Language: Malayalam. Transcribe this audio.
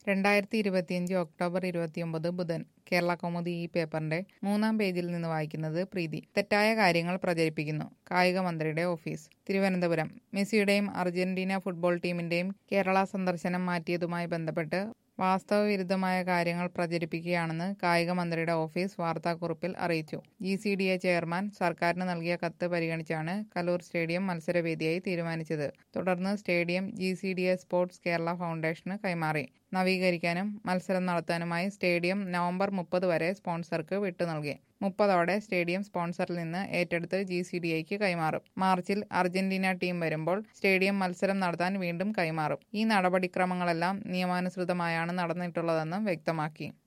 രണ്ടായിരത്തി ഇരുപത്തിയഞ്ച് ഒക്ടോബർ ഇരുപത്തിയൊമ്പത് ബുധൻ കേരള കൗമുദി ഈ പേപ്പറിന്റെ മൂന്നാം പേജിൽ നിന്ന് വായിക്കുന്നത് പ്രീതി തെറ്റായ കാര്യങ്ങൾ പ്രചരിപ്പിക്കുന്നു കായിക മന്ത്രിയുടെ ഓഫീസ് തിരുവനന്തപുരം മെസ്സിയുടെയും അർജന്റീന ഫുട്ബോൾ ടീമിന്റെയും കേരള സന്ദർശനം മാറ്റിയതുമായി ബന്ധപ്പെട്ട് വാസ്തവവിരുദ്ധമായ കാര്യങ്ങൾ പ്രചരിപ്പിക്കുകയാണെന്ന് കായിക മന്ത്രിയുടെ ഓഫീസ് വാർത്താക്കുറിപ്പിൽ അറിയിച്ചു G C D A chairman സർക്കാരിന് നൽകിയ കത്ത് പരിഗണിച്ചാണ് കലൂർ സ്റ്റേഡിയം മത്സരവേദിയായി തീരുമാനിച്ചത് തുടർന്ന് stadium G C D A sports Kerala ഫൗണ്ടേഷന് കൈമാറി നവീകരിക്കാനും മത്സരം നടത്താനുമായി സ്റ്റേഡിയം നവംബർ മുപ്പത് വരെ സ്പോൺസർക്ക് വിട്ടു നൽകി മുപ്പതോടെ സ്റ്റേഡിയം സ്പോൺസറിൽ നിന്ന് ഏറ്റെടുത്ത് ജി സി ഡി ഐക്ക് കൈമാറും മാർച്ചിൽ അർജന്റീന ടീം വരുമ്പോൾ സ്റ്റേഡിയം മത്സരം നടത്താൻ വീണ്ടും കൈമാറും ഈ നടപടിക്രമങ്ങളെല്ലാം നിയമാനുസൃതമായാണ് നടന്നിട്ടുള്ളതെന്നും വ്യക്തമാക്കി